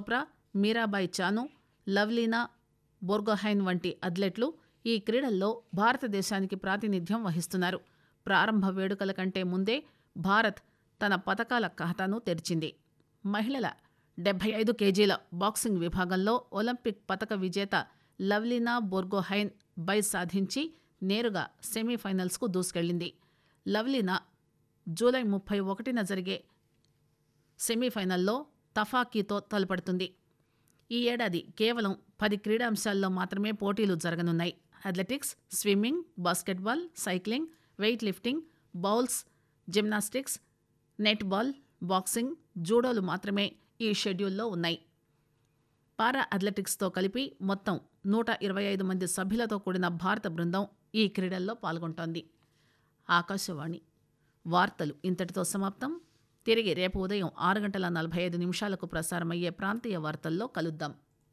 చోప్రా మీరాబాయి చాను లవ్లీనా బోర్గోహైన్ వంటి అథ్లెట్లు ఈ క్రీడల్లో భారతదేశానికి ప్రాతినిధ్యం వహిస్తున్నారు ప్రారంభ వేడుకల కంటే ముందే భారత్ తన పథకాల ఖాతాను తెరిచింది మహిళల డెబ్బై ఐదు కేజీల బాక్సింగ్ విభాగంలో ఒలింపిక్ పతక విజేత లవ్లీనా బోర్గోహైన్ బై సాధించి నేరుగా సెమీఫైనల్స్కు దూసుకెళ్లింది లవ్లీనా జూలై ముప్పై ఒకటిన జరిగే సెమీఫైనల్లో తఫాకీతో తలపడుతుంది ఈ ఏడాది కేవలం పది క్రీడాంశాల్లో మాత్రమే పోటీలు జరగనున్నాయి athletics swimming basketball cycling weight lifting bowls gymnastics netball boxing జూడోలు మాత్రమే ఈ షెడ్యూల్లో ఉన్నాయి పారా అథ్లెటిక్స్తో కలిపి మొత్తం నూట ఇరవై ఐదు మంది సభ్యులతో కూడిన భారత బృందం ఈ క్రీడల్లో పాల్గొంటోంది ఆకాశవాణి వార్తలు ఇంతటితో సమాప్తం తిరిగి రేపు ఉదయం ఆరు గంటల నలభై ఐదు నిమిషాలకు ప్రసారమయ్యే ప్రాంతీయ వార్తల్లో కలుద్దాం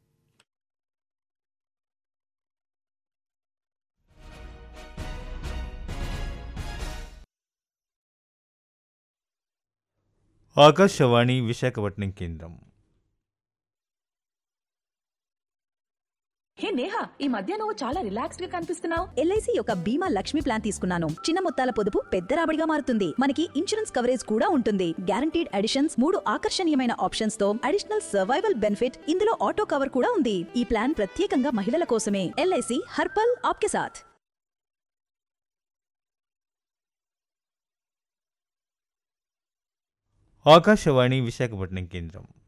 ఆకాశవాణి విశాఖపట్నం కేంద్రం హే నేహా ఈ మధ్య నువ్వు చాలా రిలాక్స్డ్ గా కనిపిస్తున్నావు ఎల్ఐసి యొక్క బీమా లక్ష్మి ప్లాన్ తీసుకున్నాను చిన్న మొత్తాల పొదుపు పెద్ద రాబడిగా మారుతుంది మనకి ఇన్సూరెన్స్ కవరేజ్ కూడా ఉంటుంది గ్యారంటీడ్ అడిషన్స్ మూడు ఆకర్షణీయమైన ఆప్షన్స్ తో అడిషనల్ సర్వైవల్ బెనిఫిట్ ఇందులో ఆటో కవర్ కూడా ఉంది ఈ ప్లాన్ ప్రత్యేకంగా మహిళల కోసమే ఎల్ఐసి హర్పల్ ఆప్కే సాథ్ ఆకాశవాణి విశాఖపట్నం కేంద్రం